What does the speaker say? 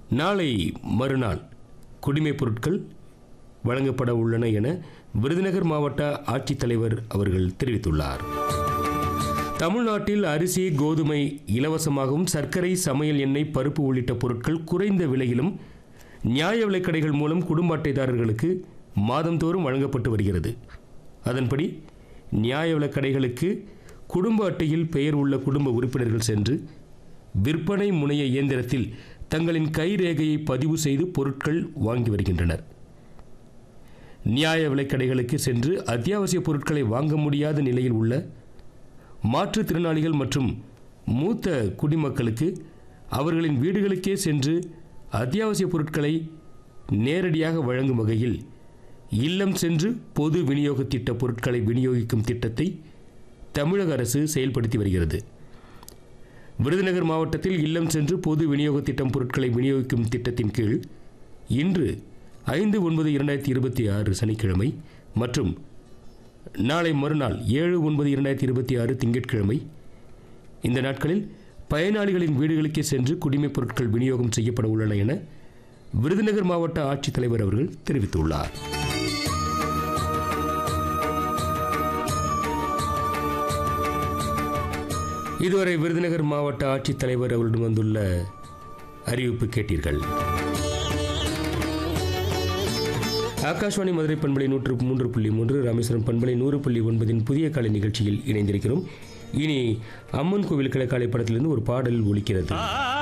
நாளை மறுநாள் குடிமைப் பொருட்கள் வழங்கப்பட உள்ளன என விருதுநகர் மாவட்ட ஆட்சித்தலைவர் அவர்கள் தெரிவித்துள்ளார் தமிழ்நாட்டில் அரிசி கோதுமை இலவசமாகவும் சர்க்கரை சமையல் எண்ணெய் பருப்பு உள்ளிட்ட பொருட்கள் குறைந்த விலையிலும் நியாய விலைக்கடைகள் மூலம் குடும்ப அட்டைதாரர்களுக்கு மாதந்தோறும் வழங்கப்பட்டு வருகிறது அதன்படி நியாய விலைக்கடைகளுக்கு குடும்ப அட்டையில் பெயர் உள்ள குடும்ப உறுப்பினர்கள் சென்று விற்பனை முனைய இயந்திரத்தில் தங்களின் கைரேகையை பதிவு செய்து பொருட்கள் வாங்கி வருகின்றனர் நியாய விலைக்கடைகளுக்கு சென்று அத்தியாவசிய பொருட்களை வாங்க முடியாத நிலையில் உள்ள மாற்றுத்திறனாளிகள் மற்றும் மூத்த குடிமக்களுக்கு அவர்களின் வீடுகளுக்கே சென்று அத்தியாவசிய பொருட்களை நேரடியாக வழங்கும் வகையில் இல்லம் சென்று பொது விநியோக திட்ட பொருட்களை விநியோகிக்கும் திட்டத்தை தமிழக அரசு செயல்படுத்தி வருகிறது விருதுநகர் மாவட்டத்தில் இல்லம் சென்று பொது விநியோக திட்டம் பொருட்களை விநியோகிக்கும் திட்டத்தின் கீழ் இன்று ஐந்து ஒன்பது இரண்டாயிரத்தி இருபத்தி ஆறு சனிக்கிழமை மற்றும் நாளை மறுநாள் ஏழு ஒன்பது இரண்டாயிரத்தி இருபத்தி ஆறு திங்கட்கிழமை இந்த நாட்களில் பயனாளிகளின் வீடுகளுக்கே சென்று குடிமைப் பொருட்கள் விநியோகம் செய்யப்பட உள்ளன என விருதுநகர் மாவட்ட ஆட்சித்தலைவர் அவர்கள் தெரிவித்துள்ளார் இதுவரை விருதுநகர் மாவட்ட ஆட்சித்தலைவர் அவரிடம் வந்துள்ள அறிவிப்பு கேட்டீர்கள் ஆகாஷ்வாணி மதுரை பண்பலை நூற்று மூன்று புள்ளி மூன்று ராமேஸ்வரம் பண்பலை நூறு புள்ளி ஒன்பதின் புதிய காலை நிகழ்ச்சியில் இணைந்திருக்கிறோம் இனி அம்மன் கோவில் கிழக்காலை படத்திலிருந்து ஒரு பாடல் ஒலிக்கிறது